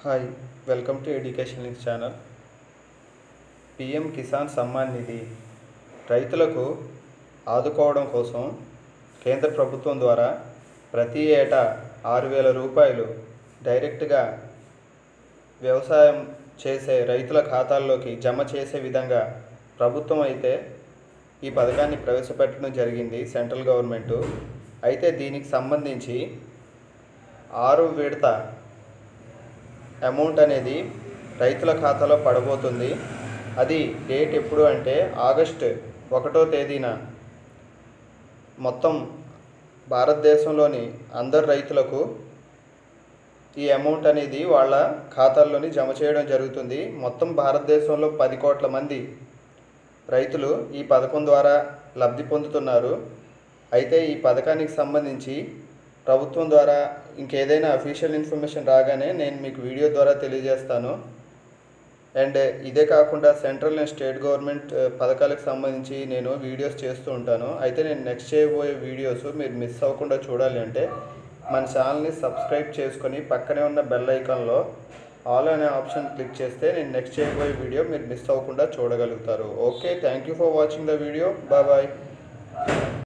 hi welcome to education links channel PM Kisan Samman Nidhi రైతులకు ఆదుకోవడం కోసం కేంద్ర ప్రభుత్వం ద్వారా ప్రతి ఏటా ఆరు వేల రూపాయలు డైరెక్ట్గా వ్యవసాయం చేసే రైతుల ఖాతాల్లోకి జమ చేసే విధంగా ప్రభుత్వం అయితే ఈ పథకాన్ని ప్రవేశపెట్టడం జరిగింది సెంట్రల్ గవర్నమెంటు అయితే దీనికి సంబంధించి ఆరు విడత అమౌంట్ అనేది రైతుల ఖాతాలో పడబోతుంది అది డేట్ ఎప్పుడు అంటే ఆగస్ట్ ఒకటో తేదీన మొత్తం భారతదేశంలోని అందరు రైతులకు ఈ అమౌంట్ అనేది వాళ్ళ ఖాతాల్లోని జమ చేయడం జరుగుతుంది మొత్తం భారతదేశంలో పది కోట్ల మంది రైతులు ఈ పథకం ద్వారా లబ్ధి పొందుతున్నారు అయితే ఈ పథకానికి సంబంధించి ప్రభుత్వం ద్వారా ఇంకేదైనా అఫీషియల్ ఇన్ఫర్మేషన్ రాగానే నేను మీకు వీడియో ద్వారా తెలియజేస్తాను అండ్ ఇదే కాకుండా సెంట్రల్ అండ్ స్టేట్ గవర్నమెంట్ ఆ, పథకాలకు సంబంధించి నేను వీడియోస్ చేస్తూ ఉంటాను అయితే నేను నెక్స్ట్ చేయబోయే వీడియోస్ మీరు మిస్ అవ్వకుండా చూడాలి అంటే మన ఛానల్ని సబ్స్క్రైబ్ చేసుకొని పక్కనే ఉన్న బెల్ ఐకాన్లో ఆల్ అనే ఆప్షన్ క్లిక్ చేస్తే నేను నెక్స్ట్ చేయబోయే వీడియో మీరు మిస్ అవ్వకుండా చూడగలుగుతారు okay thank you for watching the video bye bye